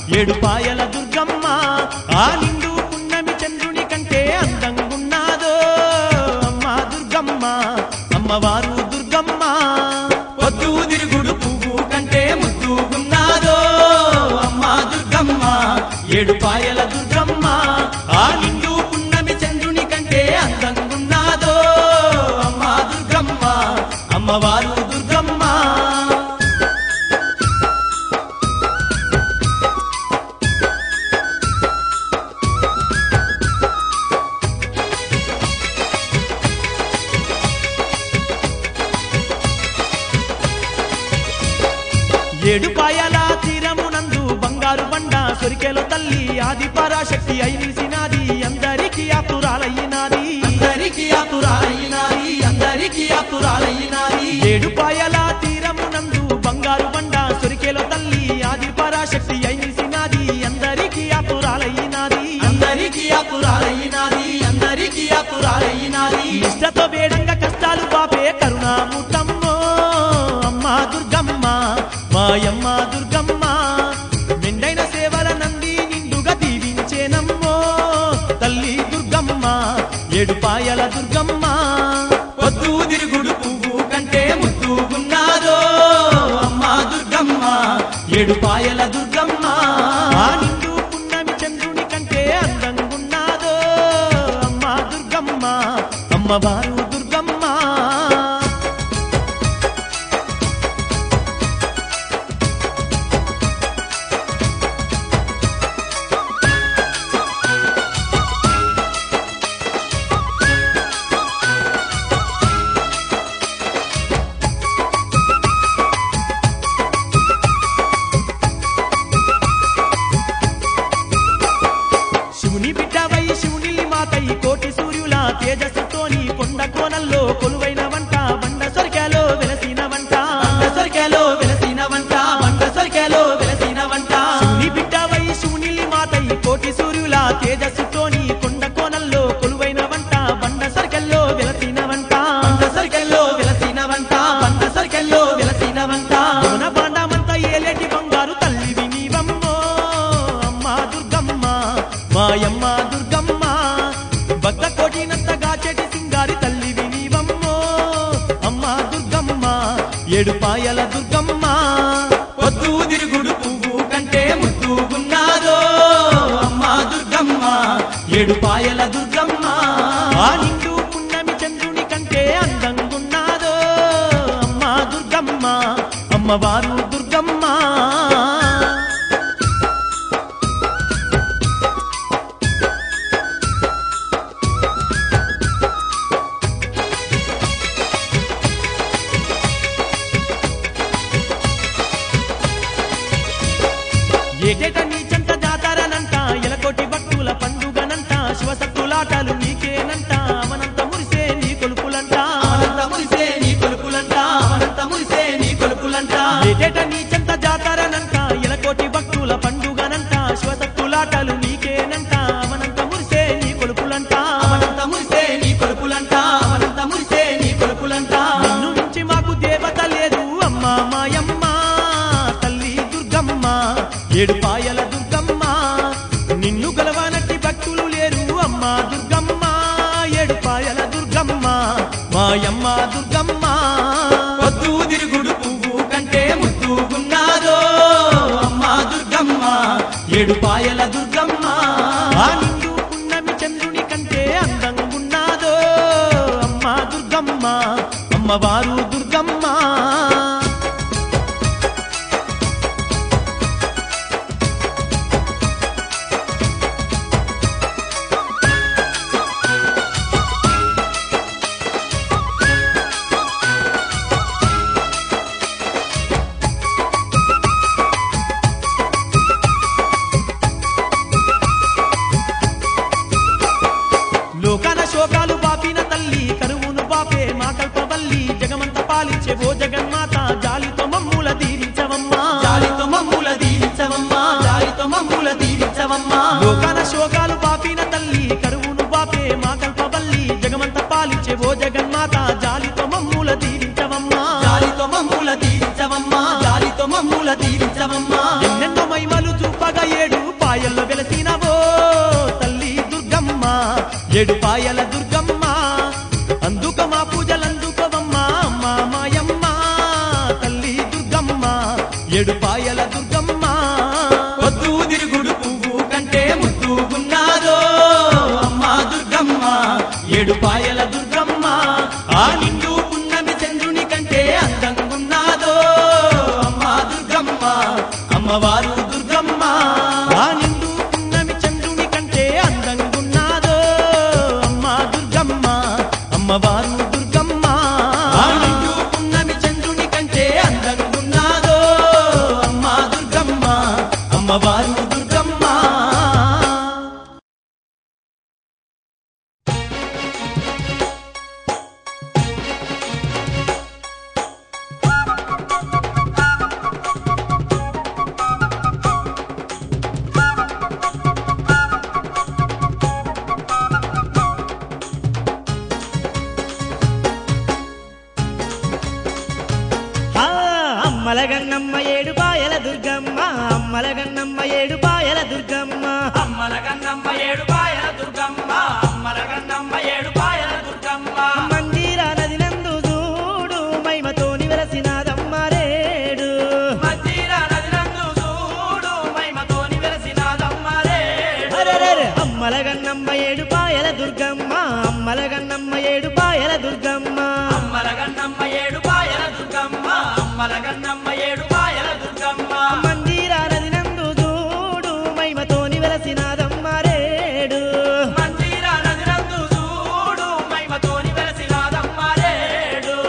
ఏడు పాయల దుర్గమ్మ ఆ నిండు పున్నమి చంద్రుని కంటే అందంగున్నాదో అమ్మ దుర్గమ్మ అమ్మవారు దుర్గమ్మ పొద్దు తిరుగుడు పువ్వు కంటే ముద్దుగున్నాదో అమ్మ దుర్గమ్మ ఏడు పాయల దుర్గమ్మ ఆ నిండు పున్నమి చంద్రుని కంటే అందంగున్నాదో అమ్మ దుర్గమ్మ అమ్మవారు దుర్గమ్మ ఏడు పాయల తీరమునందు బంగారు బండ సొరికెలో తల్లి ఆది పరాశక్తి అయినిసినాది అందరికీ ఆపురాలయ్యినాది అందరికీ ఆతురాలయ్యినాది అందరికీ ఆతురాలయ్యినాది ఏడు పాయల తీరమునందు బంగారు బండ సొరికెలో తల్లి ఆది పరాశక్తి అయినిసినాది అందరికీ ఆపురాలయ్యినాది అందరికీ ఆతురాలయ్యినాది అందరికీ ఆతురాలయ్యినాది ఇష్టతో వేడంగా కష్టాలు పాపే కరుణామూర్తమ్మో అమ్మా దుర్గమ్మ మాయమ్మ దుర్గమ్మ మెండైన సేవల నంది నిండుగా దీవించేనమ్మో తల్లి దుర్గమ్మ ఏడు పాయల దుర్గమ్మ పొద్దు తిరుగుడు పువ్వు కంటే ముద్దుగున్నాదో అమ్మ దుర్గమ్మ ఏడు పాయల దుర్గమ్మ ఆ నిండు పున్నమి చంద్రుని కంటే అందంగున్నాదో అమ్మా దుర్గమ్మ అమ్మవారు దుర్గమ్మ శివుని బిడ్డవై శివుని మాతై కోటి సూర్యుల తేజస్సుతోని కొండ కోనల్లో కొలువైన వంట బండ సొరికాలో వెలసిన వంట బండ సొరికెలో వెలసిన వంట బండ సొరికెలో వెలసిన వంట శివుని బిడ్డవై శివుని మాతై కోటి సూర్యుల తేజస్సుతోని కొండ కోనల్లో కొలువైన వంట బండ సొరికల్లో వెలసిన వంట బండ సొరికెల్లో వెలసిన వంట బండ సొరికెల్లో వెలసిన వంట మన బాండమంతా ఏలేటి బంగారు తల్లివి నీవమ్మో అమ్మా దుర్గమ్మ మాయమ్మ దుర్గమ్మ భక్త కోటినంతగా చెటి సింగారి తల్లివి నీవమ్మో అమ్మా దుర్గమ్మ ఏడు పాయల దుర్గమ్మ పొద్దు తిరుగుడు పువ్వు కంటే ముద్దుగున్నాదో అమ్మ దుర్గమ్మ ఏడు పాయల దుర్గమ్మ ఆ నిండు పున్నమి చంద్రుని కంటే అందంగున్నాదో అమ్మా దుర్గమ్మ అమ్మవారు దుర్గమ్మ ఏటేట నీచంత జాతరనంట ఎలకోటి భక్తుల పండుగనంట శివసత్తులాటలు నీకేనంట అవనంత మురిసే నీ కొలుపులంట అనంత మురిసే నీ కొలుపులంట అనంత మురిసే నీ కొలుపులంట ఏటేట నీచంత జాతరనంట ఎలకోటి భక్తుల పండుగనంట శివసత్తులాటలు నీకేనంట అవనంత మురిసే నీ కొలుపులంట అనంత మురిసే నీ కొలుపులంట అనంత మురిసే నీ కొలుపులంట నిన్ను మించి మాకు దేవత లేదు అమ్మా మాయమ్మ తల్లి దుర్గమ్మ ఏడు పాయల దుర్గమ్మ నిన్ను గలవానట్టి భక్తులు లేరు అమ్మా దుర్గమ్మ ఏడు పాయల దుర్గమ్మ మాయమ్మ దుర్గమ్మ పొద్దు తిరుగుడు పువ్వు కంటే ముద్దుగున్నాదో అమ్మ దుర్గమ్మ ఏడు పాయల దుర్గమ్మ ఆ నిండు పున్నమి చంద్రుని కంటే అందంగున్నాదో అమ్మా దుర్గమ్మ అమ్మవారు దుర్గమ్మ లోకాన శోకాలు బాపిన తల్లి కరువును బాపే మా కల్పవల్లి జగమంత పాలించే ఓ జగన్మాత జాలితో మమ్ముల దీవించవమ్మా జాలితో మమ్ముల దీవించవమ్మా జాలితో మమ్ముల దీవించవమ్మా లోకాన శోకాలు బాపిన తల్లి కరువును బాపే మా కల్పవల్లి జగమంత పాలించే ఓ జగన్మాత జాలితో మమ్ముల దీవించవమ్మా జాలితో మమ్ముల దీవించవమ్మా జాలితో మమ్ముల దీవించవమ్మా ఎన్నెన్నో మహిమలు చూపగా ఏడు ఏడు పాయల దుర్గమ్మ అందుక మా పూజలందుకోవమ్మా అమ్మా మాయమ్మ తల్లి దుర్గమ్మ ఏడు పాయల దుర్గమ్మ పొద్దు తిరుగుడు పువ్వు కంటే ముద్దుగున్నాదో అమ్మా దుర్గమ్మ ఏడు పాయల దుర్గమ్మ ఆ నిండు పున్నమి చంద్రుని కంటే అందంగున్నాదో అమ్మా దుర్గమ్మ అమ్మవారు దుర్గమ్మ ఆ నిండు పున్నమి చంద్రుని కంటే అందంగున్నాదో అమ్మా దుర్గమ్మ అమ్మవారు దుర్గమ్మ ఆ నిండు పున్నమి చంద్రుని కంటే అందంగున్నాదో అమ్మా దుర్గమ్మ అమ్మవారు దుర్గమ్మ ఆ అమ్మల గన్నమ్మ ఏడు పాయల దుర్గమ్మ అమ్మల గన్నమ్మ ఏడు పాయల దుర్గమ్మ అమ్మల గన్నమ్మ ఏడు పాయల దుర్గమ్మ అమ్మల గన్నమ్మ ఏడు పాయల దుర్గమ్మ మందిర నది నందు చూడు మైమతోని వెలసినాదమ్మ రేడు మధ్యల నది నందు చూడు మహిమతోని వెలసినాదమ్మ రేడు. అరెరెరె, అమ్మల గన్నమ్మ ఏడు పాయల దుర్గమ్మ అమ్మల గన్నమ్మ ఏడు పాయల దుర్గమ్మ అమ్మల గన్నమ్మ ఏడు పాయల దుర్గమ్మ అమ్మల గన్నమ్మ ఏడు పాయల దుర్గమ్మ మందిర నది నందు చూడు మైమతోని వెలసినాదమ్మ రేడు మందిర నది నందు చూడు మహిమతోని వెలసినాదమ్మ రేడు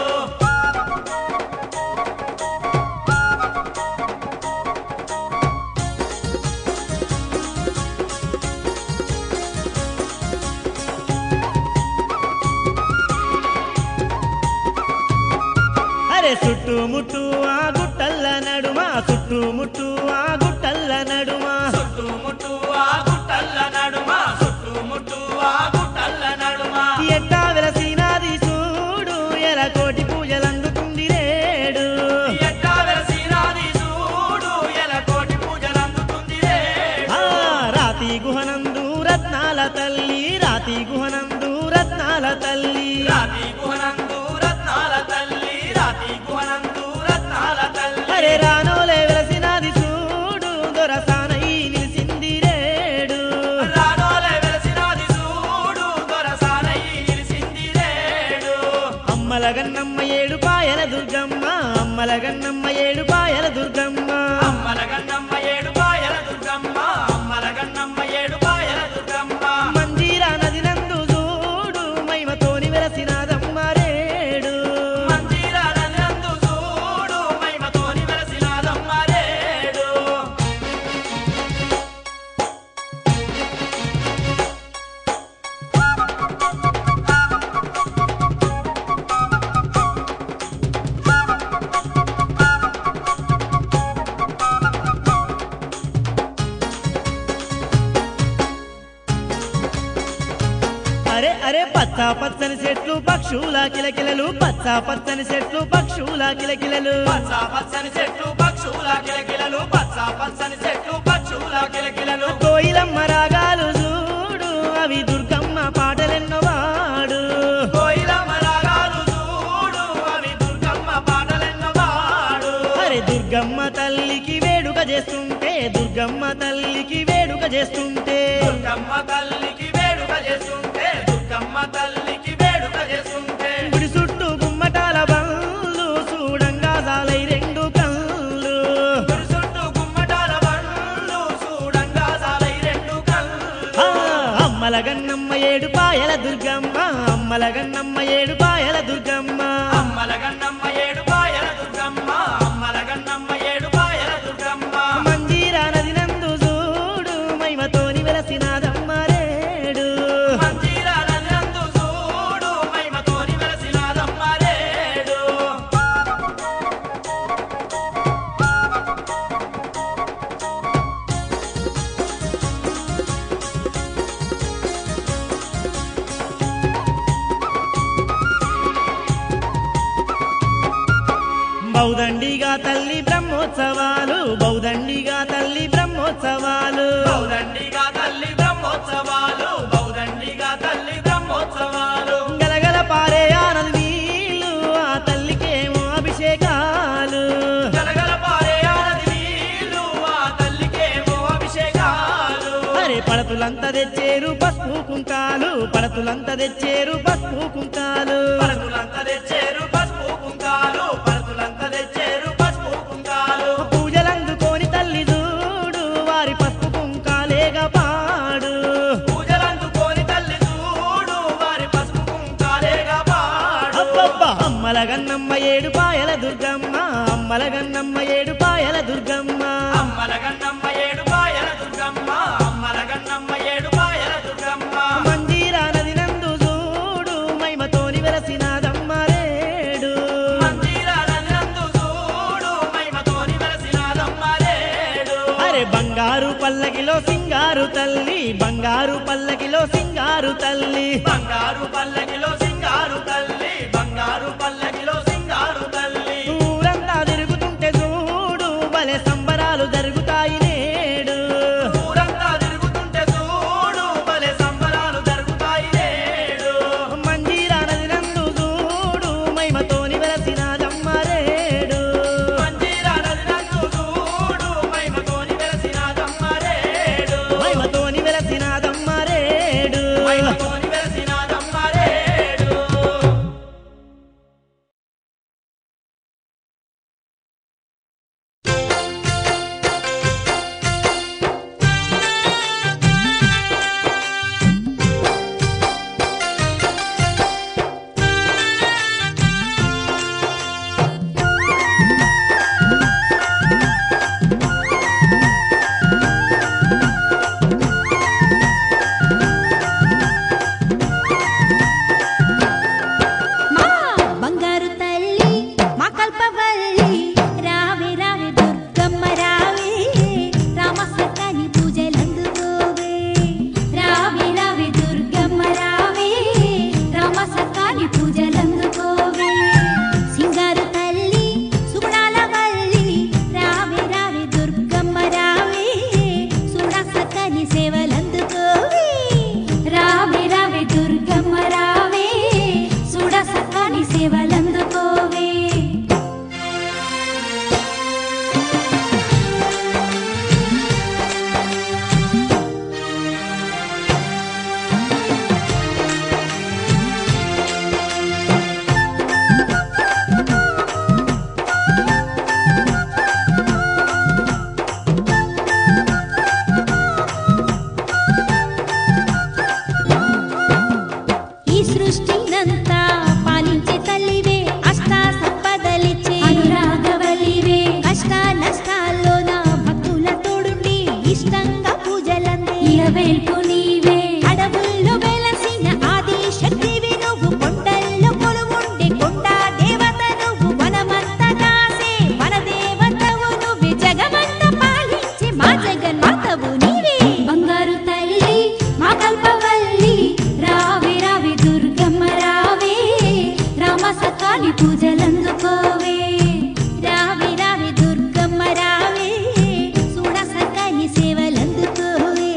అరే చుట్టుముట్టు ఆ గుట్టల్ల నడుమ చుట్టుముట్టు ఆ గుట్టల్ల నడుమ చుట్టుముట్టు ఆ గుట్టల్ల నడుమ చుట్టుముట్టు ఆ గుట్టల్ల నడుమ ఎట్టా వెలసినాది చూడు ఎర కోటి పూజలందుకుంది రేడు ఎట్టా వెలసినాది చూడు ఎల కోటి పూజలందుతుంది రేడు ఆ రాతి గుహనందు రత్నాల తల్లి రాతి గుహనందు రత్నాల తల్లి రాతి గుహనందు రత్నాల తల్లి రాతి గుహనందు రత్నాల తల్లి అరే రానోలే వెలసినాది చూడు దొరసానై నిలిసింది రేడు రానోలే వెలసినాది చూడు దొరసానై నిలిసింది రేడు అమ్మల గన్నమ్మ ఏడు పాయల దుర్గమ్మ అమ్మల గన్నమ్మ ఏడు పాయల దుర్గమ్మ అమ్మల గన్నమ్మ ఏడు పాయల దుర్గమ్మ అమ్మల గన్నమ్మ ఏడు పాయల దుర్గమ్మ మందిర నది నందు చూడు మైమతోని వెలసినాదమ్మ రేడు మందిర నందు చూడు మహిమతోని వెలసినాదమ్మ రేడు అరే అరే పచ్చ పచ్చని చెట్లు పక్షుల కిలకిలలు పచ్చ పచ్చని చెట్లు పక్షుల కిలకిలలు పచ్చ పచ్చని చెట్లు పక్షుల కిలకిలలు పచ్చ పచ్చని చెట్లు పక్షుల కిలకిలలు కోయిలమ్మ రాగాలు చూడు అవి దుర్గమ్మ పాటలెన్నో వాడు కోయిలమ్మ రాగాలు చూడు అవి దుర్గమ్మ పాటలెన్నో పాడు అరే దుర్గమ్మ తల్లికి వేడుక చేస్తుంటే దుర్గమ్మ తల్లికి వేడుక చేస్తుంటే దుర్గమ్మ తల్లికి వేడుక చేస్తుంటే దుర్గమ్మ తల్లికి వేడుక చేస్తుంటే గుడి చుట్టూ గుమ్మటాల బండ్లు చూడంగా సాలై రెండు కళ్ళు గుడి చుట్టూ గుమ్మటాల బండ్లు చూడంగా సాలై రెండు కళ్ళు ఆ, అమ్మల గన్నమ్మ ఏడు పాయల దుర్గమ్మ అమ్మల గన్నమ్మ ఏడు పాయల దుర్గమ్మ అమ్మల గన్నమ్మ ఏడు పాయల దుర్గమ్మ అమ్మల గన్నమ్మ ఏడు పాయల దుర్గమ్మ మందిర నది నందు చూడు మైమతోని వెలసినాదమ్మ రేడు మందిర నందు చూడు మహిమతోని వెలసినాదమ్మ రేడు బౌదండిగా తల్లి బ్రహ్మోత్సవాలు బౌదండిగా తల్లి బ్రహ్మోత్సవాలు బౌదండిగా తల్లి బ్రహ్మోత్సవాలు బౌదండిగా తల్లి పడతులంతా తెచ్చేరు పసుపు కుంకాలు పడతులంతా తెచ్చేరు పసుపు కుంకాలు పరుతులంతా తెచ్చేరు పసుపు కుంకాలు పరుతులంతా తెచ్చేరు పసుపు కుంకాలు పూజలందుకోని తల్లి చూడు వారి పసుపు కుంకాలేగా పాడు పూజలందుకోని తల్లి చూడు వారి పసుపు కుంకాలేగా పాడు అబ్బబ్బా! అమ్మల గన్నమ్మ ఏడు పాయల దుర్గమ్మ అమ్మల గన్నమ్మ ఏడు పాయల దుర్గమ్మ అమ్మల గన్నమ్మ ఏడు పాయల దుర్గమ్మ అమ్మల గన్నమ్మ ఏడు పాయల దుర్గమ్మ మంజీరా నది నందు చూడు మైమతోని వెలసినాదమ్మ రేడు మందిరాలందు చూడు మహిమతోని వెలసినాదమ్మ రేడు అరే బంగారు పల్లకిలో సింగారు తల్లి బంగారు పల్లకిలో సింగారు తల్లి బంగారు పల్లకిలో సింగారు తల్లి బంగారు పల్లకిలో సింగారు తల్లి ఊరంతా తిరుగుతుంటే చూడు భలే సంబరాలు జరుగుతాయి నేడు ఊరంతా తిరుగుతుంటే చూడు భలే సంబరాలు జరుగుతాయి నేడు మంజీరా నది నందు చూడు మైమతోని వెలసినాదమ్మ రేడు మందిరాలందు చూడు మహిమతోని వెలసినాదమ్మ రేడు మైమతోని వెలసినాదమ్మ రేడు మహిమతోని వెలసినాదమ్మ రేడు మా బంగారు తల్లి మా కల్పవల్లి రావే రావే దుర్గమ్మ రావే రామసకాని పూజలందుకోవే రావే రావే దుర్గమ్మ రావే రామసకాని పూజలందుకోవే సింగారు తల్లి సుగుణాల వల్లి రావే రావే దుర్గమ్మ రావే సుగుణసకాని సేవలందుకోవే రావే రావే దుర్గమ్మ రావే సుడసకాని సేవలందుకోవే ఈ సృష్టినంతా పాలించే తల్లివే అష్ట సంపదలిచ్చే అనురాగవల్లివే కష్ట నష్టాల్లోన భక్తుల తోడుండి ఇష్టంగా పూజలందే ఇలవేల్పు నీవే అడవుల్లో వెలసిన ఆది శక్తివి నువ్వు కొండల్లో కొలువుండే కొండ దేవత నువ్వు వనమంతా కాసే వన దేవతవు నువ్వే జగమంత పాలించే మా జగన్మాతవు నీవే బంగారు తల్లి మా కల్పవల్లి రావే రావే దుర్గమ్మ రావే రామ సకాని పూజలందుకోవే రావే రావే దుర్గమ్మ రావే చూడ సకాని సేవలందుకోవే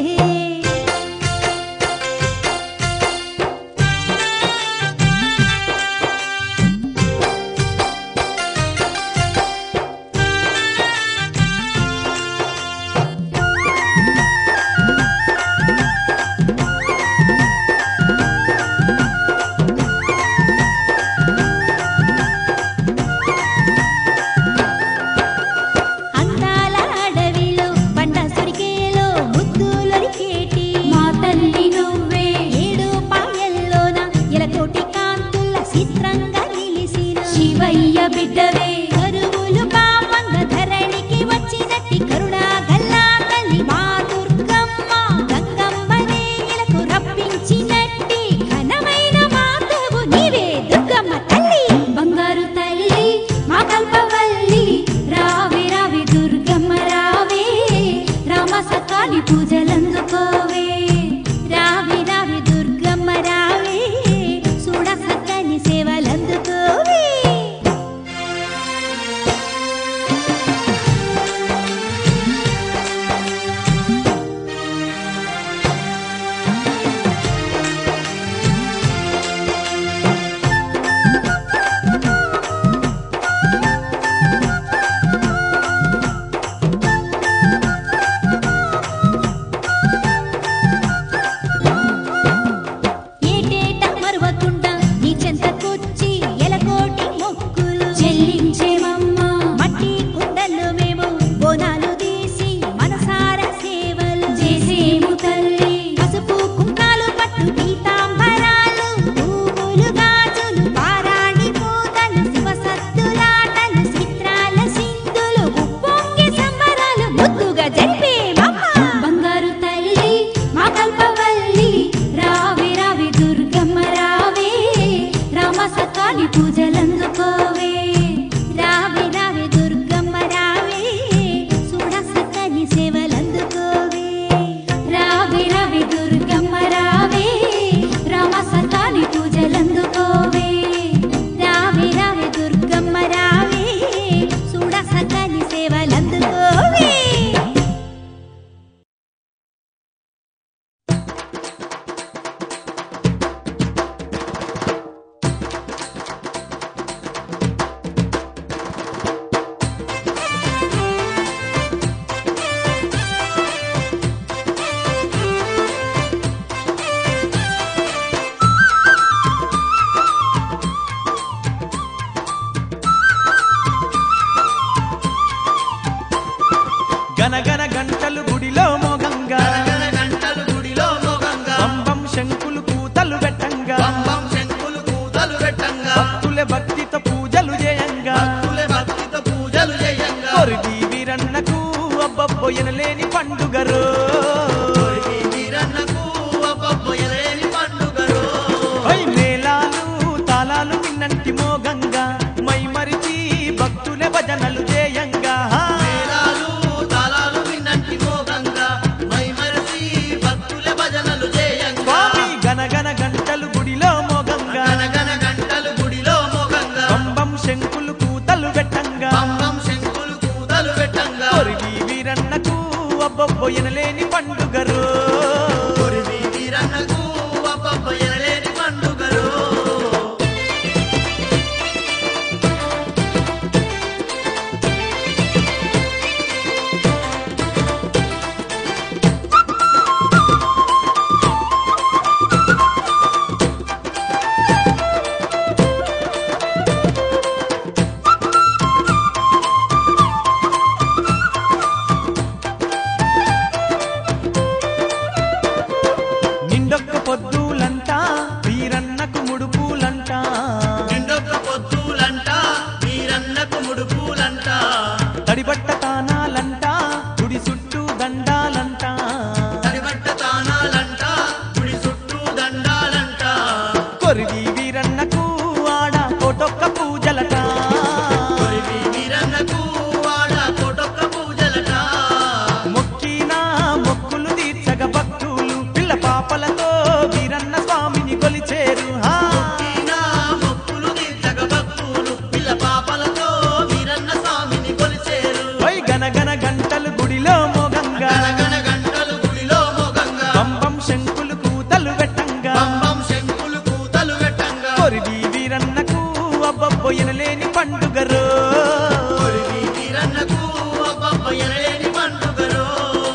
అందాల అడవిలో బండ సురికేలో ముద్దులొరికేటి మా తల్లి నువ్వే ఏడు పాయల్లోన ఎలకోటి కాంతుల చిత్రంగా నిలిసిన శివయ్య బిడ్డవే కరువులు పాపంగా ధరణికి వచ్చినట్టి కరుణా గల్లా తల్లి మా దుర్గమ్మ గంగమ్మనే ఇలకు రప్పించినట్టి ఘనమైన మాతవు నీవే దుర్గమ్మ తల్లి బంగారు తల్లి మా కల్పవల్లి రావే రావే దుర్గమ్మ రావే రామ సకాని పూజలందుకోవే రావే రావే దుర్గమ్మ రావే చూడ సక్కని సేవలందుకోవే అబ్బబ్బొయ్యనలేని పండుగరో కొరివి వీరన్నకు అబ్బబ్బొయ్యలేని పండుగరో హై మేళాలు తాళాలు విన్నంటి మోగంగా మై మరిచి భక్తుల భజనలు చేయంగా మేళాలు తాళాలు విన్నంటి మోగంగా మైమరసి భక్తుల భజనలు చేయంగా స్వామి గనగన గంటలు గుడిలో మోగంగా గనగన గంటలు గుడిలో మోగంగా కంబం శంకులు కూతలు పెట్టంగా పంపం శంకులు కూతలు పెట్టంగా కొరివి వీరన్నకు అబ్బబ్బొయ్యనలేని పండుగరో కొరివి వీరన్నకు అబ్బబ్బొయ్యలేని పండుగరో నిండొక్క పొద్దులంట వీరన్నకు ముడుపులంట నిండొక్క పొద్దులంట వీరన్నకు ముడుపులంట తడిబట్ట తానాలంట గుడి చుట్టూ దండాలంట తడిబట్ట తానాలంట గుడి చుట్టూ దండాలంట కొరివి వీరన్నకు ఆడ కోటొక్క పూజలట కొరివి వీరన్నకు వాడ కోటొక్క పూజలట మొక్కిన మొక్కులు తీర్చగ భక్తులు పిల్ల పాపలతో వీరన్న స్వామిని కొలిచేరు హా. ఈనా మొక్కులు తీర్చగ భక్తులు పిల్ల పాపలతో వీరన్న స్వామిని కొలిచేరు ఓయ్ గనగన గంటలు గుడిలో మోగంగా గనగన గంటలు గుడిలో మోగంగా పంపం శంకులు కూతలు పెట్టంగా పంపం శంకులు కూతలు పెట్టంగా కొరివి వీరన్నకు అబ్బబ్బొయ్యనలేని పండుగరో కొరివి వీరన్నకు అబ్బబ్బయ్యలేని పండుగరో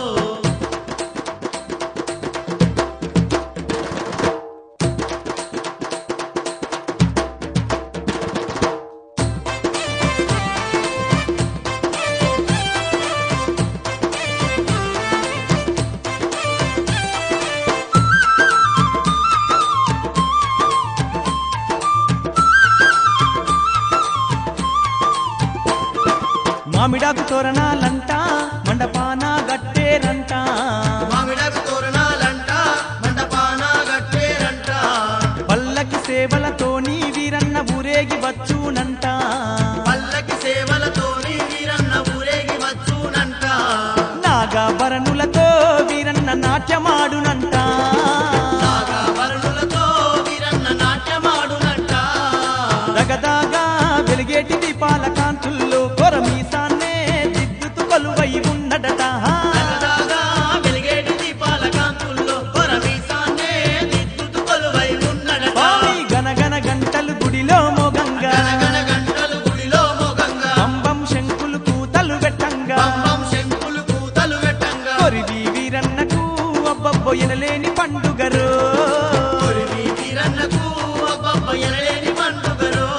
మామిడాకు తోరణాలంట మండపాన గట్టేరంట మామిడకు తోరణాలంట మండపాన గట్టేరంట పల్లకి సేవలతోని వీరన్న ఊరేగి వచ్చునంట పల్లకి సేవలతోని వీరన్న ఊరేగి వచ్చునంట నాగాభరణులతో వీరన్న నాట్యమాడునంట నాగాభరణులతో వీరన్న నాట్యమాడునంట దగదాగా వెలిగేటి దీపాల కాంతుల్లో కొరమీసాన్నే దిద్దుతూ కొలువై ఉన్నడట సరదాగా వెలిగేటి దీపాల కాంతుల్లో పరమీసాన్నే దిద్దుతూ కొలువై ఉన్నడట స్వామి గనగన గంటలు గుడిలో మోగంగా గనగన గంటలు గుడిలో మోగంగా పంబం శంకులు కూతలు పెట్టంగా పంపం శంకులు కూతలు పెట్టంగా కొరివి వీరన్నకు అబ్బబ్బొయ్యనలేని పండుగరో కొరివి వీరన్నకు అబ్బబ్బయ్యలేని పండుగరో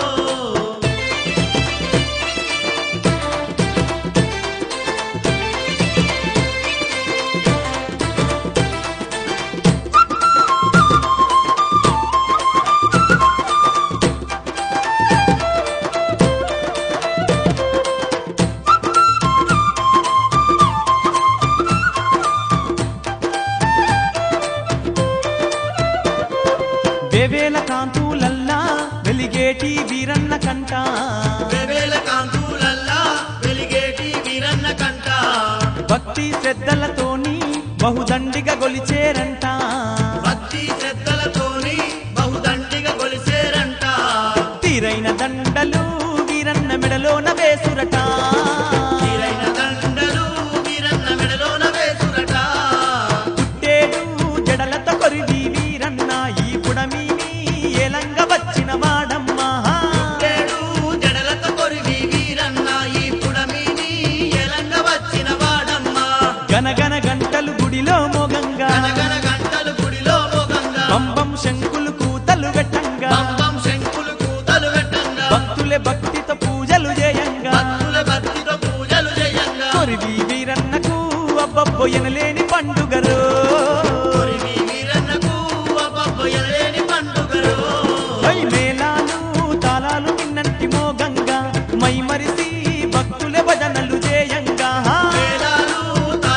వేవేల కాంతులల్లా వెలిగేటి వీరన్న కంట వేవేల కాంతులల్లా వెలిగేటి వీరన్న కంట భక్తి శ్రద్ధలతోని బహుదండిగా గొలిచేరంట భక్తి శ్రద్ధలతోని బహుదండిగా కొలిసేరంట తీరైన దండలు వీరన్న మెడలోన వేసురట తీరైన దండలు వీరన్న మెడలోన వేసురట పుట్టేడు జడలతో కొరివి వీరన్న ఈ పుడమిని ఏలంగా వచ్చిన వాడమ్మా ఏడు జడలతో కొరివి వీరన్న ఈ పుడమిని ఎలంగ వచ్చిన వాడమ్మ గనగన గంటలు గుడిలో మోగంగా గనగన గంటలు గుడిలో మోగంగా పంబం శంకులు కూతలు పెట్టంగా పంపం శంకులు కూతలు పెట్టంగా భక్తులే భక్తితో పూజలు చేయంగా భక్తుల భక్తితో పూజలు చేయంగా కొరివి వీరన్నకు అబ్బబ్బొయ్యనలేని పండుగరో కొరివి వీరన్నకు అబ్బబ్బయ్యలేని పండుగరో వై మేళాలు తాళాలు విన్నంటి మోగంగా మై మరిసి భక్తుల భజనలు చేయంగా వేలాలు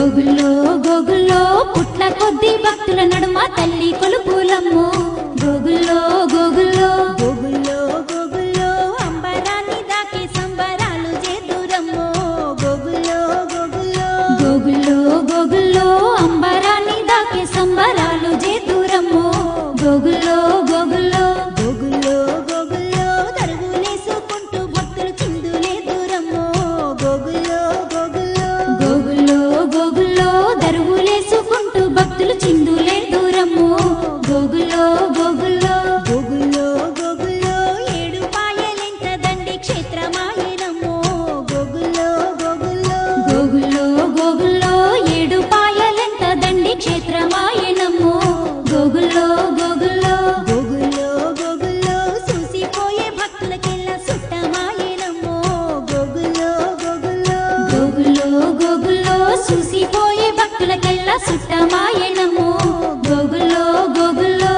గోగుల్లో గోగుల్లో పుట్ల కొద్ది భక్తుల నడుమ తల్లి కొలుపులమ్మో గోగుల్లో గోగుల్లో గోగుల్లో గోగుల్లో అంబరాన్ని దాకి సంబరాలు చేదురమ్మో గోగుల్లో గోగుల్లో గోగుల్లో గోగుల్లో అంబరాన్ని దాకి సంబరాలు చేదురమ్మో గోగుల్లో గోగుల్లో గోగుల్లో గోగుల్లో దరుగులేసుకుంటూ భక్తులు చిందులే దూరమ్మో గోగుల్లో గోగుల్లో గోగుల్లో గోగుల్లో దరుగులేసుకుంటూ భక్తులు చిందులే దూరమ్మో గోగుల్లో గోగుల్లో గోగుల్లో గోగుల్లో ఏడు పాయలెంత దండి క్షేత్రమాయనమ్మో గోగుల్లో గోగుల్లో గోగుల్లో గోగుల్లో ఏడు పాయలెంత దండి క్షేత్రమాయనమ్మో గోగుల్లో గోగుల్లో గోగుల్లో గోగుల్లో చూసిపోయే భక్తులకెల్లా సుట్టమాయనమ్మో గోగుల్లో గోగుల్లో గోగుల్లో గోగుల్లో చూసిపోయే భక్తులకెల్లా సుట్టమాయనమ్మో గోగుల్లో గోగుల్లో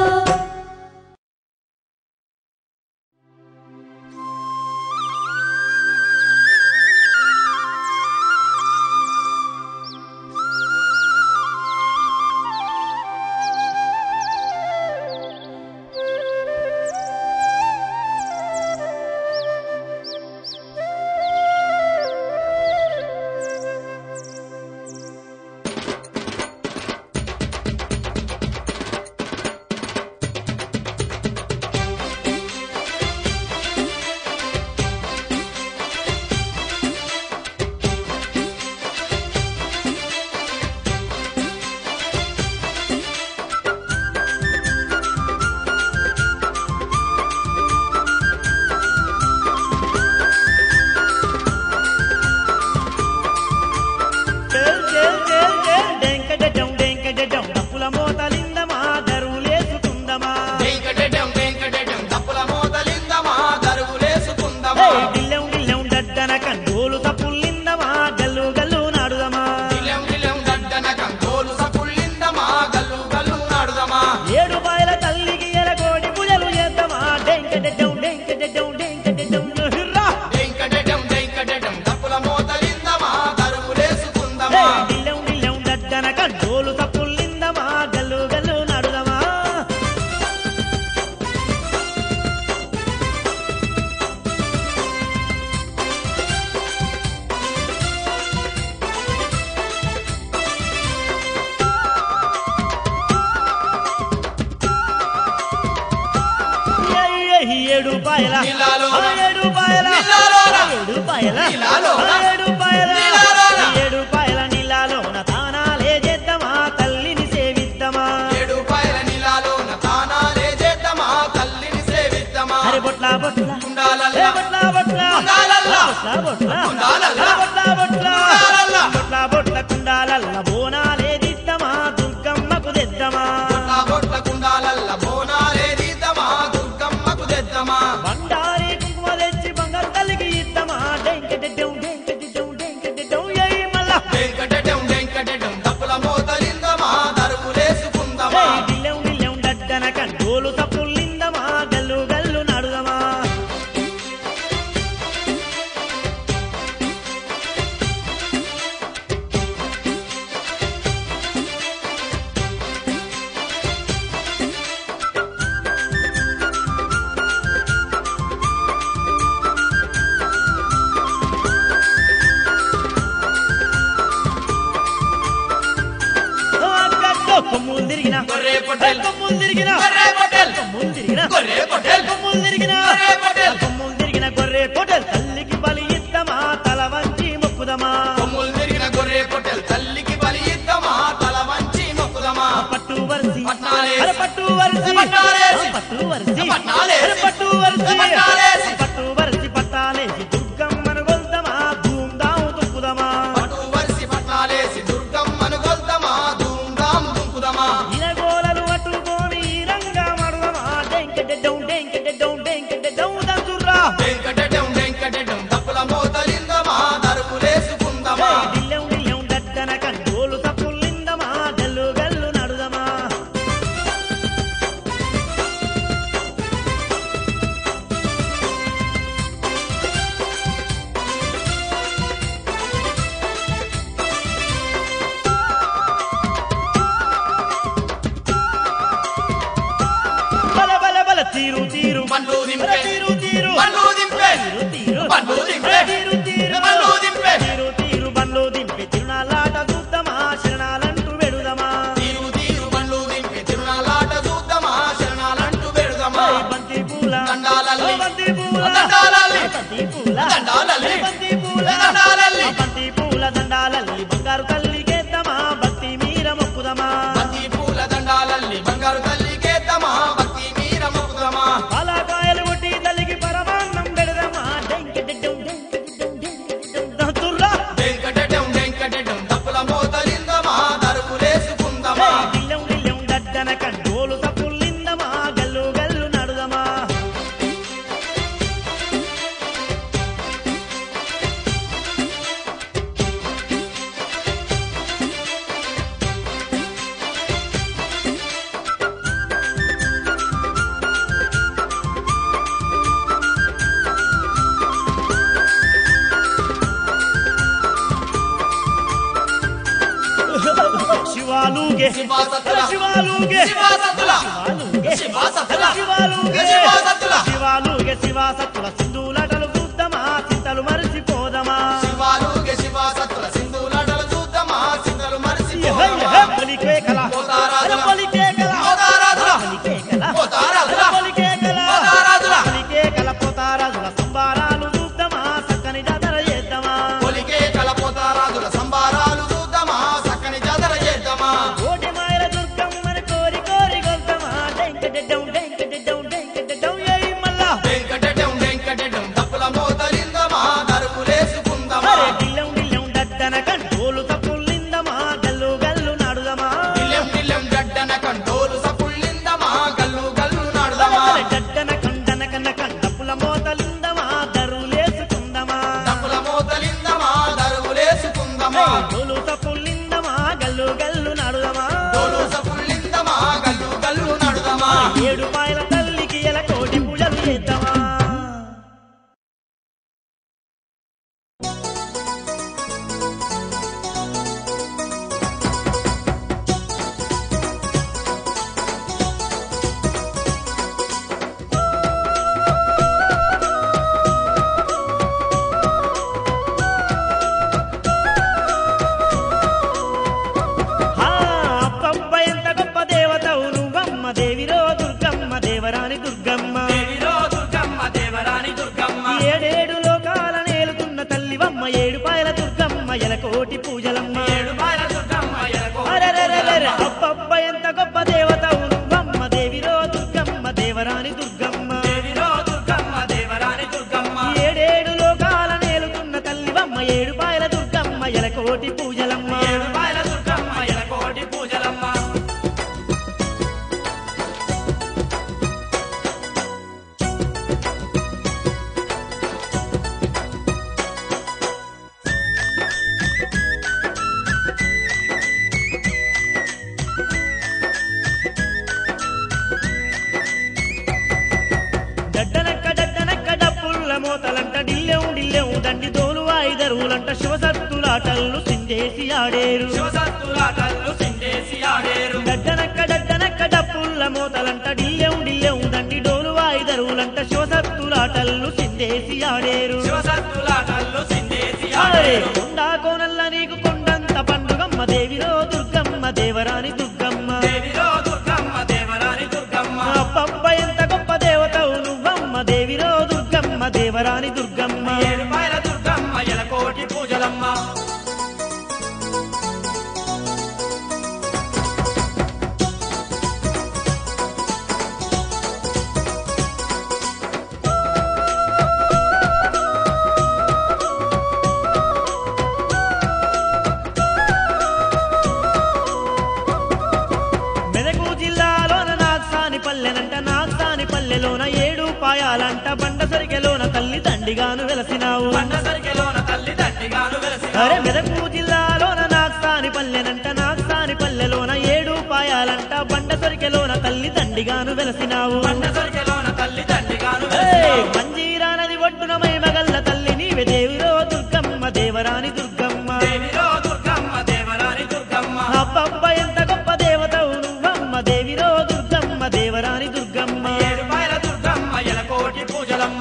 డేల్ డేల్ డేల్ డేల్ డెంకడెడం డెంకడెడం డప్పుల మోతలిందమా దరువులేసుకుందమా వెంకటెటం వెంకటెటం తప్పుల మోతలిందమా దరుగులేసుకుందమా ఏయ్ దిల్లెం దిల్లెం దడ్డన కండోలు తప్పులిందమా గల్లు గల్లు నాడుదమా నిలం నిలం దడ్డన కంగోలు సపుళ్ళిందమా గల్లు గల్లు నాడుదమా ఏడు పాయల తల్లికి ఎరగోడి పూజలు చేద్దామా డెంకడెడం డెంకడెడం డెంకడెడం హిర్రా వెంకటెటం వెంకటెటం తప్పుల మోతలిందమా దరుగులేసుకుందమా ఏయ్ దిల్లెం దిల్లెం దడ్డన కండోలు తప్పులిందమా గల్లు గల్లు నాడుదమా ఏయ్ ఏయ్ ఏడు పాయల నీలాలో ఆ ఏడు పాయల నీలాలోన. ఏడు పాయల నీలాలోన. ఆ ఏడు పాయల నీలాలోన. ఏడు పాయల నీలాలోన తానాలే చేద్దామా తల్లిని సేవిద్దామా ఏడు పాయల నీలాలోన తానాలే చేద్దామా తల్లిని సేవిద్దామా అరే బొట్ల బొట్ల కుండాలల్ల. ఏ బొట్ల బొట్ల కుండాలల్ల. బొట్ల బొట్ల కుండాలల్ల. ఏ బొట్ల బొట్ల కుండాలల్ల. బొట్ల బొట్ల కుండాలల్ల బోనాలే దిద్దమా దుర్గమ్మకు తెద్దమా బొట్ల బొట్ల కుండాలల్ల బోనాలే తీద్దామా దుర్గమ్మకు తెద్దమా బండారి కుంకుమ తెచ్చి బంగారు తల్లికి ఇద్దమా డెంకెడెడ్డం డెంకెడెడ్డం డెంకెడెడ్డం ఏయ్ మళ్ళా వెంకటెటం వెంకటెటం తప్పుల మోతలిందమా దరుగులేసుకుందమా ఏయ్ దిల్లెం దిల్లెం దడ్డన కండోలు తప్పులిందమా గల్లు గల్లు నడుదమా ఓ అక్కక్కో కొమ్ములు తిరిగిన గొర్రె పొట్టేల్. కొమ్ములు తిరిగిన గొర్రె పొట్టేల్. కొమ్ములు తిరిగిన గొర్రె పొట్టేల్. కొమ్ములు తిరిగిన గొర్రె పొట్టేల్. కొమ్ములు తిరిగిన గొర్రె పొట్టెల్ తల్లికి బలి ఇద్దమా తల వంచి మొక్కుదమా కొమ్ములు తిరిగిన గొర్రె పొట్టెల్ తల్లికి బలి ఇద్దామా తల వంచి మొక్కుదమా పట్టు వరిసి పట్నాలేసి. అరే పట్టు వరిసి పట్నాలేసి. పట్టు వరిసి పట్నాలేసి. అరే పట్టు వరిసి పట్నాలేసి. పట్టు వరిసి పట్టాలేసి దుర్గమ్మను గొల్దమా ధూమ్ధాం దుక్కుదమా పట్టు వరిసి పట్నాలేసి దుర్గమ్మను గొల్దమా ధూమ్ధాం దుంకుదమా ఇనగోలలు అట్టుకొని ఈ రంగా మడుదమా డెంకెడెడ్డం డెంకెడెడ్డం డెంకెడెడ్డం దంతుర్రా వెంకటెటం వెంకటెటం తప్పుల మోతలిందమా దరుగులేసుకుందమా ఏయ్ దిల్లెం దిల్లెం దడ్డన కండోలు తప్పులిందమా గల్లు గల్లు నడుదమా బంగారు తల్లికేద్దామా భక్తి మీర మొక్కుదమా బంతి పూల దండాలల్లి బంగారు తల్లికేద్దామా భక్తి మీర మొక్కుదమా పాలకాయలు కొట్టి తల్లికి పరమాన్నం పెడదామా డెంకెడెడ్డం, డెంకెడెడ్డం, డెంకెడెడ్డం, దంతుర్రా. వెంకటటం వెంకటటం తప్పుల మోతలిందమా దరువులేసుకుందమా ఏయ్, దిల్లెం దిల్లెం దద్దన కండోలు తప్పులిందమా గల్లు గల్లు నడుదమా శివాలుగే శివాసత్తుల శివాలుగే శివాసత్తుల శివాలుగే శివాసత్తుల శివాలుగే శివాసత్తుల శివాలుగే శివాసత్తుల సింధులాటలు చూద్దామా చింతలు మరిచిపోదమా శివాలుగే శివాసత్తుల సింధులాటలు చూద్దామా సింధులు ఎహ, మరిసిపోదామా ఎహ, పలికే కల పోతారాజుల. అరే పలికే కల పోతారాజుల. పలికే కల పోతారాజుల. అరే పలికే కల పోతారాజుల. పలికే కల పోతారాజుల సంబారాలు చూద్దామా చక్కని జాతర చేద్దామా పొలికే కలపోతారాజుల సంబారాలు చూద్దామా చక్కని జాతర చేద్దామా కోటి మాయల దుర్గమ్మని కోరి కోరి గొల్తామా డెంకెడెడ్డం డెంకెడెడ్డం డెంకెడెడ్డం ఏయ్ మల్లా వెంకటటం వెంకటటం తప్పుల మోతలిందమా దరువులేసుకుందమా అరే దిల్లెం దిల్లెం దద్దన కంటోలు తప్పులిందమా గల్లు గల్లు నడుదమా నిల్లెం నిల్లెం గడ్డన కంటోలు సపుళ్ళిందమా గల్లు గల్లు నాడుదమా అరే దద్దన కండన కన్న కండపుల మోతలిందమా దరులేసుకుందమా తప్పుల మోతలిందమా దరువులేసుకుందమా డోలు తప్పులిందమా గల్లు గల్లు నడుదమా తోలు సపుళ్ళిందమా గల్లు గల్లు నాడుదమా ఏడు పాయల తల్లికి ఎల కోటి పూజలు చేద్దామా హా, అబ్బబ్బ ఎంత గొప్ప దేవతవు నువ్వమ్మ దేవిరో దుర్గమ్మ దేవరాని దుర్గమ్మ దేవిరో దుర్గమ్మ దేవరాని దుర్గమ్మ ఏడేడు లోకాల నేలుతున్న తల్లివమ్మ ఏడు పాయల దుర్గమ్మ ఎలకోటి పూజలమ్మ ఏడు బాల దుర్గమ్మ ఎలకో అరెరెరెరెరె, అబ్బబ్బ ఎంత గొప్ప దేవతవు నువ్వమ్మ దేవిరో దుర్గమ్మ దేవరాని దుర్గమ్మ దేవిరో దుర్గమ్మ దేవరాని దుర్గమ్మ ఏడేడు లోకాల నేలుతున్న తల్లివమ్మ ఏడు పాయల దుర్గమ్మ ఎలకోటి పూజలమ్మ ఏడు బాల దుర్గమ్మ ఎలకోటి పూజలమ్మ డడ్డనక్క డడ్డనక్క డప్పుల్ల మోతలంట డిల్లెం డిల్లెం దండి తోలు ఐదరువులంట శివసత్తులాటల్లు సిందేసి ఆడేరు శివసత్తులాటల్లు సిండేసి ఆడేరు డడ్డనక్క డడ్డనక్క డప్పుల్ల మోతలంట డిల్లెం డిల్లెం దండి డోలు ఐదరువులంట శివసత్తులాటల్లు సిందేసి ఆడేరు శివసత్తులాటల్లు సిండేసి అరే ఆడేరు కొండా కోనల్ల నీకు కొండంత పండుగమ్మ దేవిరో దుర్గమ్మ దేవరాని దుర్గమ్మ దేవిరో దుర్గమ్మ దేవరాని దుర్గమ్మ అబ్బబ్బ ఎంత గొప్ప దేవతవు నువ్వమ్మ దేవిరో దుర్గమ్మ దేవరాని దుర్గమ్మ ఏడు బాల దుర్గమ్మ ఎలకోటి పూజలమ్మ మెదకు జిల్లాలోన నాగ్సాని పల్లెనంట నాగ్సాని పల్లెలోన ఏడు పాయాలంట బండ సరికెలోన తల్లి దండిగాను వెలసినావు పండ సరికెలోన తల్లి దండిగాను వెలసిన అరే మెదకు జిల్లాలోన నాగ్సాని పల్లెనంట నాగ్సాని పల్లెలోన ఏడు పాయాలంట బండ సరికెలోన తల్లి దండిగాను వెలసినావు పండ సరికెలోన తల్లి దండిగాను ఏయ్, వెలసిన మంజీరా నది ఒడ్డున మగల్ల తల్లి నీవే దేవిరో దుర్గమ్మ దేవరాని దుర్గమ్మ దేవిరో దుర్గమ్మ దేవరాని దుర్గమ్మ అబ్బబ్బ ఎంత గొప్ప దేవతవు నువ్వమ్మ దేవిరో దుర్గమ్మ దేవరాని దుర్గమ్మ ఏడు బాల దుర్గమ్మ ఎలకోటి పూజలమ్మ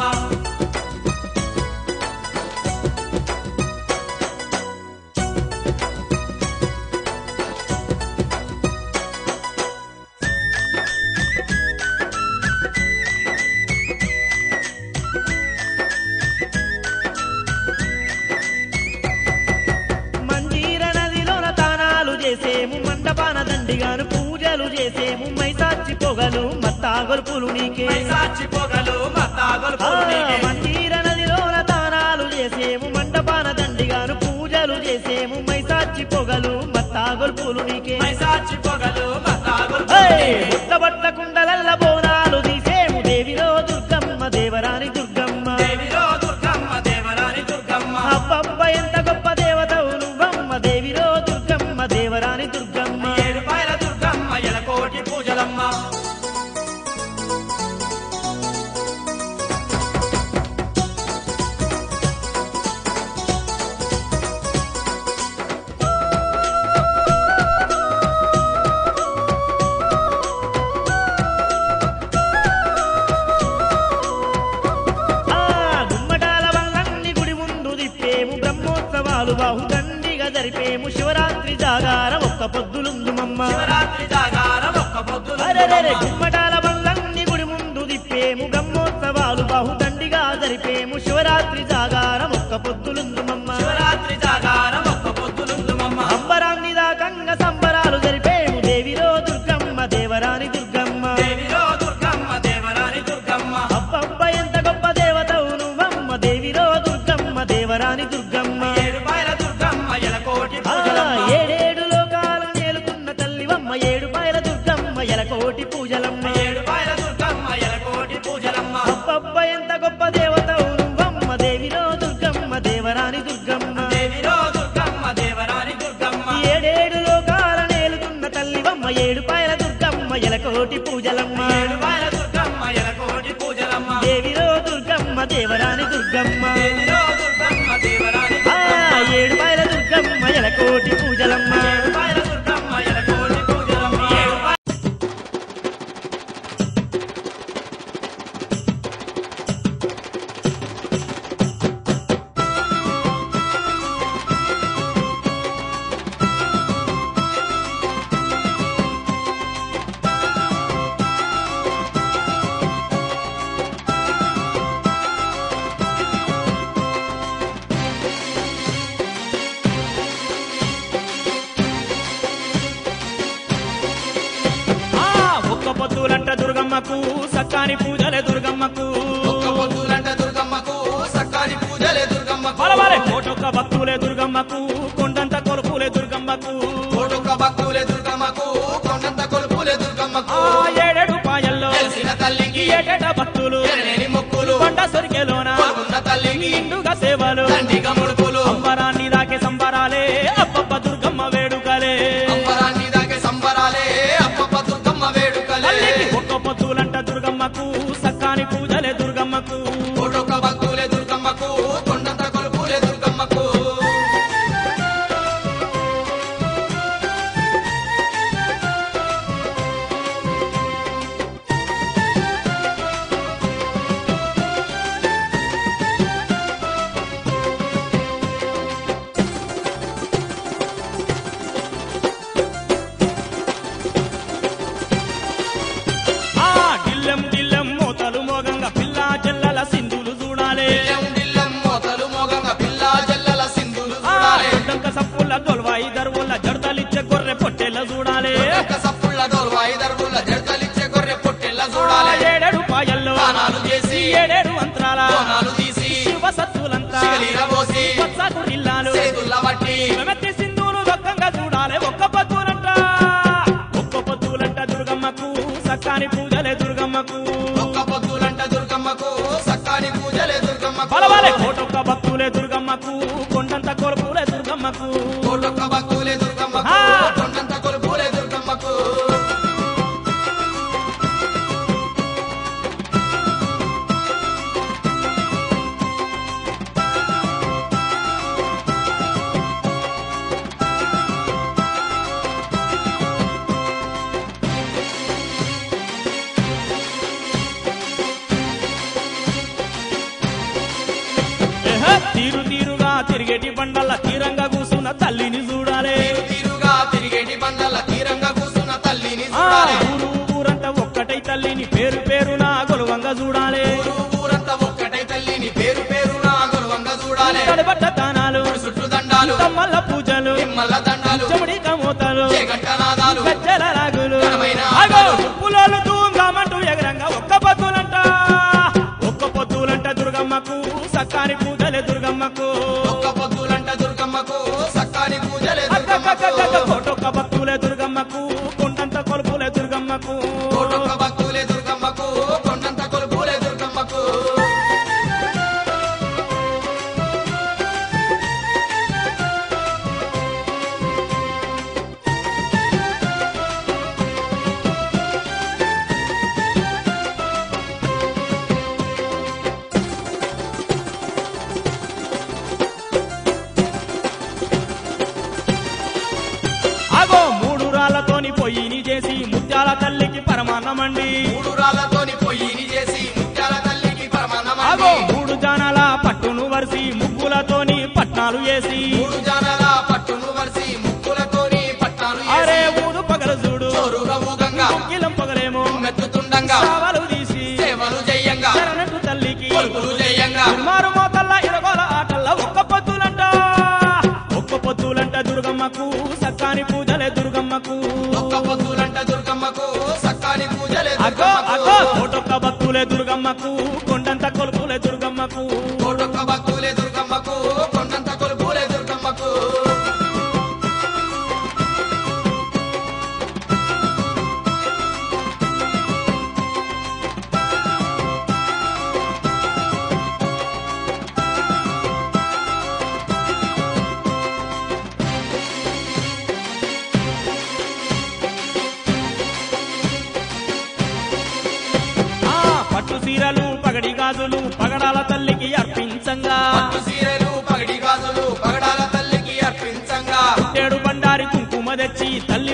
పొగలు మత్తా గొలుపులు నీకే మైసాచి పొగలు మత్తాగొలు ఆ, నీకే మందిర నదిలోన దానాలు చేసేము మండపాన దండిగాను పూజలు చేసేము మైసాచి పొగలు మత్తా గొలుపులు నీకే మైసాచి పొగలు మత్తాగొలు ఏయ్! బుట్టబట్ల కుండలల్ల బోనాలు తీసేము దేవిలో దుర్గమ్మ దేవరాని దుర్గమ్మ దేవిలో దుర్గమ్మ దేవరాని దుర్గమ్మ అబ్బబ్బ ఎంత గొప్ప దేవతవు నువ్వమ్మ దేవిలో దుర్గమ్మ దేవరాని దుర్గమ్మ ఏడు పాయల దుర్గమ్మ ఎలకోటి పూజలమ్మ ఆ గుమ్మటాల వల్లంగి గుడి ముందు తిప్పేము బ్రహ్మోత్సవాలు బాహుదండిగా జరిపేము శివరాత్రి జాగారం ఒక్క పొద్దులుందుమమ్మ శివరాత్రి జాగారం ఒక్క పొద్దులు అరెరెరె గుమ్మటాల వల్లంగి గుడి ముందు తిప్పేము బ్రహ్మోత్సవాలు బాహుదండిగా జరిపేము శివరాత్రి జాగారం ఒక్క పొద్దులుందుమమ్మ శివరాత్రి జాగారం ఒక్క పొద్దులుందుమమ్మ అంబరాన్ని దాకంగ సంబరాలు జరిపేము దేవిలో దుర్గమ్మ దేవరాని దుర్గమ్మ దేవిలో దుర్గమ్మ దేవరాని దుర్గమ్మ అబ్బబ్బ ఎంత గొప్ప దేవతవు నువ్వమ్మ దేవిలో దుర్గమ్మ దేవరాని దుర్గమ్మ ఏడు పాయల దుర్గమ్మ ఎలకోటి ఆ, పూజలమ్మ ఏడేడు లోకాలు నేలుకున్న తల్లివమ్మ ఏడు పాయల దుర్గమ్మ ఎలకోటి పూజలమ్మ ఏడు పాయల దుర్గమ్మ ఎలకోటి పూజలమ్మ అబ్బబ్బ ఎంత గొప్ప దేవతవు నువ్వమ్మ దేవిలో దుర్గమ్మ దేవరాని దుర్గమ్మ దేవిలో దుర్గమ్మ దేవరాని దుర్గమ్మ ఏడేడు లోకాల నేలుకున్న తల్లివమ్మ ఏడు పాయల దుర్గమ్మ ఎలకోటి పూజలమ్మ ఏడు పాయల దుర్గమ్మ ఎలకోటి పూజలమ్మ దేవిలో దుర్గమ్మ దేవరాని దుర్గమ్మ దేవిలో దుర్గమ్మ దేవరాని ఆ ఏడు పాయల దుర్గమ్మ ఎలకోటి పూజలమ్మ ఏడు పాయల దుర్గమ్మ ఎలకోటి పూజలమ్మ ఏడు పాయల ఆ ఒక్క పొద్దులంట దుర్గమ్మకు సక్కాని పూజలే దుర్గమ్మకు ఒక్క పొద్దులంట దుర్గమ్మకు సక్కాని పూజలే దుర్గమ్మకు బలబలే కోటొక్క భక్తులే దుర్గమ్మకు కొండంత కొలుపులే దుర్గమ్మకు కోటొక్క భక్తులే దుర్గమ్మకు కొండంత కొలుపులే దుర్గమ్మకు ఆ ఏడేడు పాయల్లో తెలిసిన తల్లికి ఏటేట భక్తులు ఎనలేని మొక్కులు కొండ సొరికెలోన కొలుకున్న తల్లికి నిండుగా సేవలు దండిగా ముడుపులు అంబరాన్ని దాకే సంబరాలే అబ్బబ్బ దుర్గమ్మ వేడుకలే అంబరాన్ని దాకే సంబరాలే అప్పప్ప దుర్గమ్మ వేడుకలే తల్లికి ఒక్క పొద్దులంట దుర్గమ్మకు సక్కాని పూజలే దుర్గమ్మకు కోటొక్క భక్తులే దుర్గమ్మకు కొండంత కొలుపులే దుర్గమ్మకు ఆ గిల్లెం గిల్లెం మోతలు మోగంగా పిల్ల చెల్లల సింధులు చూడాలే బిల్లం బిల్లం మోతలు మోగంగా పిల్ల జల్లల సింధులు ఆ చూడాలే దొడ్డంక సప్పుల దొల్వాయి దరువుల జడతలిచ్చే గొర్రె పొట్టెల చూడాలే ఒక్క సప్పుళ్ళ దోర్వాయి దర్వుల జడతలిచ్చే గొర్రె పొట్టెల్ల ఆ చూడాలే ఏడేడు పాయల్లో దానాలు చేసి ఏడేడు అంతరాల బోనాలు తీసి శివ సత్తులంతా శివలీల పోసి పచ్చకు ఇల్లాలు చేతుల్ల బట్టి మెత్తి సింధులు దొక్కంగా చూడాలి ఒక్క పొద్దులంట ఒక్క పొద్దులంట దుర్గమ్మకు సక్కాని పూజలే దుర్గమ్మకు ఒక్క పొద్దులంట దుర్గమ్మకు సక్కాని పూజలే దుర్గమ్మకు బలవాలే కోటొక్క భక్తులే దుర్గమ్మకు కొండంత కొలుపులే దుర్గమ్మకు కోటొక్క భక్తులే దుర్గమ్మకు ఆ. కొండంత కొలుపులే దుర్గమ్మకు ఏహ, తీరు తీరుగా తిరిగేటి బండల తీరంగా కూసున్న తల్లిని చూడాలే తీరు తీరుగా తిరిగేటి బండల తీరంగా కూసున్న తల్లిని ఆ, చూడాలి ఊరు ఊరంతా ఒక్కటై తల్లిని పేరు పేరున గొలవంగా చూడాలే ఊరు ఊరంతా ఒక్కటై తల్లిని పేరు పేరున గొలవంగా చూడాలి తడిబట్ట దానాలు చుట్టూ దండాలు తమ్మల్ల పూజలు నిమ్మల దండాలు చెమడి కమోతలు చేగంట నాదాలు గజ్జల రాగులు ఘనమైన అగో పులోలు తూమి అగ్గగ్గగ్గ కోటొక్క భక్తులే దుర్గమ్మకు కొండంత కొలుపులే దుర్గమ్మకు కోటొక్క భక్తులే దుర్గమ్మకు కొండంత కొలుపులే దుర్గమ్మకు అగో మూడు రాళ్లతోని పొయ్యిని చేసి ముత్యాల తల్లికి పరమాన్నమండి మూడు రాళ్లతోని పొయ్యిని చేసి ముత్యాల తల్లికి అగో పరమాన్నమండి మూడు జానాల పట్టును వరిసి ముగ్గులతోని పట్నాలు వేసి మూడు జానాల పట్టును వరిసి ముక్కులతోని పట్టాలు అరే వేసి ఊరు పగలు చూడు చోరుగా ఊగంగా కిలం పగలేమో మెత్తుతుండంగా సావలు తీసి సేవలు చెయ్యంగా శరణటు తల్లికి కొలుపులు చెయ్యంగా మారు మోతల్ల ఇరగోల ఆటల్ల ఒక్క పొద్దులంట ఒక్క పొద్దులంట దుర్గమ్మకు సక్కాని పూజలే దుర్గమ్మకు ఒక్క పొద్దులంట దుర్గమ్మకు సక్కాని పూజలే అగో అగో దుర్గమ్మకు కోటొక్క భక్తులే దుర్గమ్మకు కొండంత కొలుపులే దుర్గమ్మకు కోటొక్క భక్తులే దుర్గమ్మకు కొండంత కొలుపులే దుర్గమ్మకు ఆ పట్టు సీరలు పగడి గాజులు పగడాల తల్లికి అర్పించంగా పట్టు సీరెలు పగడి గాజులు పగడాల తల్లికి అర్పించంగా ఏడు బండారి కుంకుమ తెచ్చి తల్లి